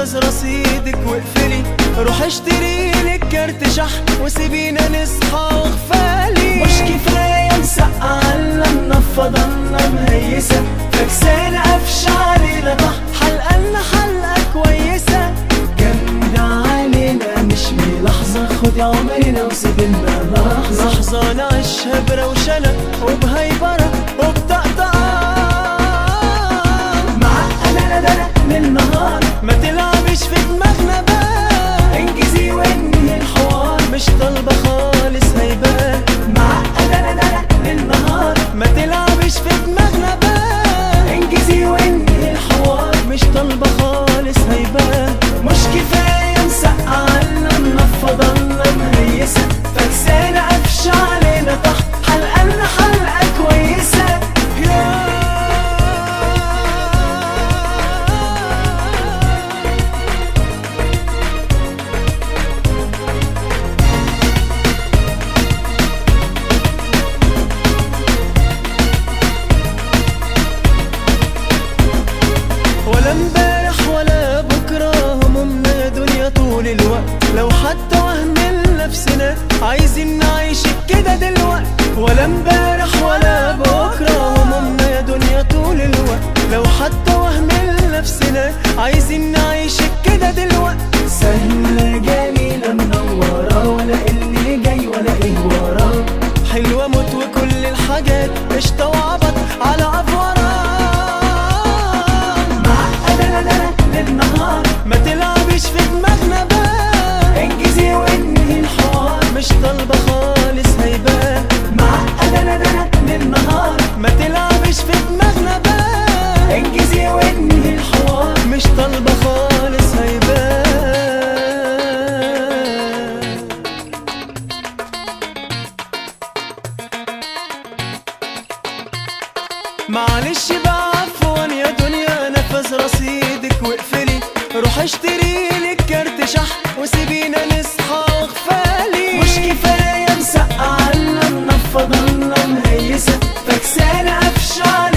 نفذ رصيدك واقفلي روح اشتري لك كارت شحن وسيبينا نصحى واغفالي مش كفاية مسقع الا منفضة الا مهيسة فكسانة قفش علينا ضحك حلقنا حلقة كويسة جامدة علينا مش ملاحظة خدي عمرنا وسيبنا لحظة لحظة نعيشها بروشنة وبهيبرة وبطقطقة معقدة انا ده أنا للنهار ما تلعبش في دماغنا بقى انجزي وانهي الحوار مش طالبة خالص هيبقى معقدة انا ده أنا للنهار ما تلعبش في دماغنا بقى انجزي وانهي الحوار مش طالبة خالص هيبقى مش كفاية مسقع الا منفضة الا مهيسة فكسانة قفش علينا تحت حلقنا حلقة كويسة ولا امبارح ولا بكرة همومنا يا دنيا طول الوقت لو حتى وهمنا نفسنا عايزين نعيش كده دلوقت ولا امبارح ولا بكرة همومنا يا دنيا طول الوقت لو حتى وهمنا نفسنا عايزين نعيش كده دلوقت سهلة جميلة منورة ولا اللي جاي ولا ايه وراه حلوة موت وكل الحاجات قشطة وعبط على أفورة معقدة انا ده أنا للنهار ما تلعبش في دماغنا بقى انجزي وانهي الحوار مش طالبة خالص هيبقى معقدة انا ده أنا للنهار ما تلعبش في دماغنا بقى انجزي وانهي الحوار مش طالبة خالص هيبقى معلش بقى عفوا يا دنيا نفذ رصيدك واقفلي روح اشتري لك كارت شحن وسيبينا نصحى واغفالي مش كفاية مسقع الا منفضة الا مهيسة فكسانة قفش علينا